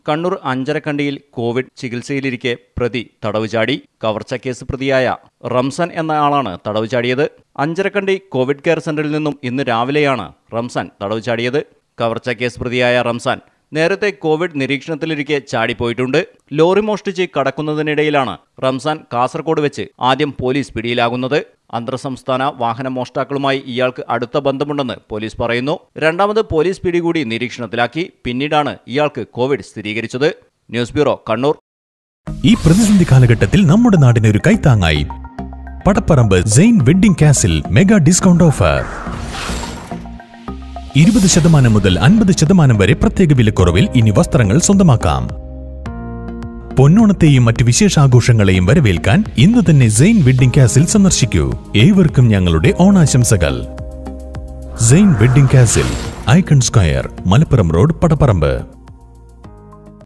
Kannur അഞ്ചരക്കണ്ടിയിൽ Covid ചികിത്സയിലിരിക്കെ പ്രതി തടവ് ചാടി കവർച്ച കേസ് പ്രതിയായ റംസാൻ എന്ന ആളാണ് തടവ് ചാടിയത് അഞ്ചരക്കണ്ടി കോവിഡ് കെയർ സെന്ററിൽ നിന്നും ഇന്ന് രാവിലെയാണ് റംസാൻ തടവ് ചാടിയത് കവർച്ച കേസ് പ്രതിയായ റംസാൻ നേരത്തെ കോവിഡ് നിരീക്ഷണത്തിലിരിക്കെ ചാടിപ്പോയിട്ടുണ്ട് ലോറി മോഷ്ടിച്ച് കടക്കുന്നതിനിടയിലാണ് റംസാൻ കാസർഗോഡ് വെച്ച് ആദ്യം പോലീസ് പിടിയിലാകുന്നത് അന്തർസംസ്ഥാന വാഹന മോഷ്ടാക്കളുമായി ഇയാൾക്ക് അടുത്ത ബന്ധമുണ്ടെന്ന് പോലീസ് പറയുന്നു രണ്ടാമത് പോലീസ് പിടികൂടി നിരീക്ഷണത്തിലാക്കി പിന്നീടാണ് ഇയാൾക്ക് കോവിഡ് സ്ഥിരീകരിച്ചത് ന്യൂസ് ബ്യൂറോ കണ്ണൂർ ഈ പ്രതിസന്ധി കാലഘട്ടത്തിൽ നമ്മുടെ നാടിന് ഒരു കൈത്താങ്ങായി Padapparamba Zain wedding castle mega discount offer ഇരുപത് ശതമാനം മുതൽ അൻപത് ശതമാനം വരെ പ്രത്യേക വിലക്കുറവിൽ ഇനി വസ്ത്രങ്ങൾ സ്വന്തമാക്കാം പൊന്നോണത്തെയും മറ്റ് വിശേഷാഘോഷങ്ങളെയും വരവേൽക്കാൻ ഇന്ന് തന്നെ സെയിൻ വെഡ്ഡിംഗ് കാസിൽ സന്ദർശിക്കൂ ഏവർക്കും ഞങ്ങളുടെ ഓണാശംസകൾ Zain wedding castle icon square Malappuram road Padapparamba